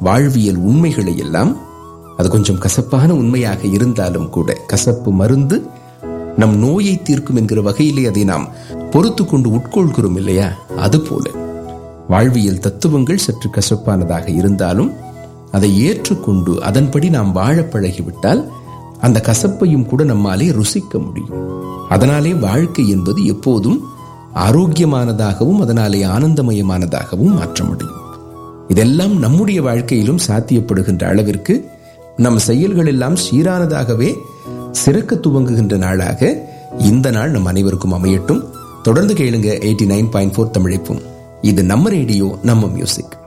வாழ்வியல் உண்மைகளை எல்லாம் அது கொஞ்சம் கசப்பான உண்மையாக இருந்தாலும் கூட கசப்பு மருந்து நம் நோயை தீர்க்கும் என்கிற வகையிலே அதை நாம் பொறுத்து கொண்டு உட்கொள்கிறோம் இல்லையா அதுபோல வாழ்வியல் தத்துவங்கள் சற்று கசப்பானதாக இருந்தாலும் அதை ஏற்றுக்கொண்டு அதன்படி நாம் வாழ பழகிவிட்டால் அந்த கசப்பையும் கூட நம்மாலே ருசிக்க முடியும் அதனாலே வாழ்க்கை என்பது எப்போதும் ஆரோக்கியமானதாகவும் அதனாலே ஆனந்தமயமானதாகவும் மாற்ற முடியும் இதெல்லாம் நம்முடைய வாழ்க்கையிலும் சாத்தியப்படுகின்ற அளவிற்கு நம் செயல்கள் எல்லாம் சீரானதாகவே சிறக்க துவங்குகின்ற நாளாக இந்த நாள் நம் அனைவருக்கும் அமையட்டும் தொடர்ந்து கேளுங்க எயிட்டி நைன் பாயிண்ட் ஃபோர் தமிழைப்பும் இது நம்ம ரேடியோ நம்ம மியூசிக்